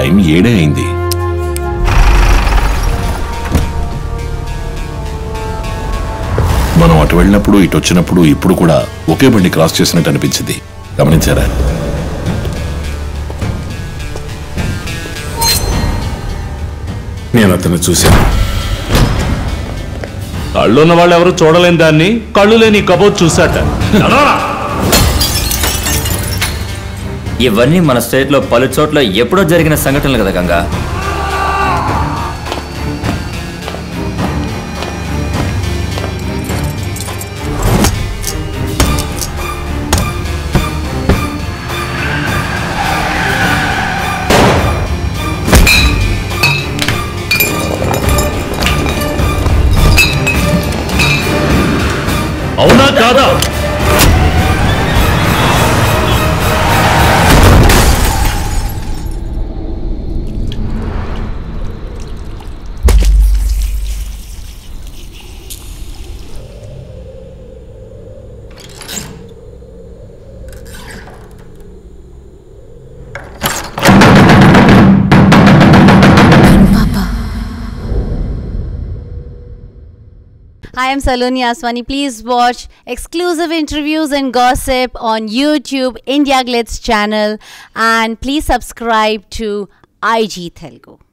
Time ఏడే అయింది మనం అటు వెళ్ళినప్పుడు ఇటు వచ్చినప్పుడు ఇప్పుడు కూడా ఒకే బండి క్రాస్ చేసినట్టు అనిపించింది గమనించారా నేను అతన్ని చూశాను కళ్ళున్న వాళ్ళు ఎవరు చూడలేని దాన్ని కళ్ళు లేని ఈ కబోర్డ్ చూసాట ఇవన్నీ మన స్టేట్ లో పలు చోట్ల ఎప్పుడో జరిగిన సంఘటనలు కదా గంగా అవునా కాదా Hi, I'm Saloni Aswani. Please watch exclusive interviews and gossip on YouTube, India Glitz channel, and please subscribe to IG Telugu.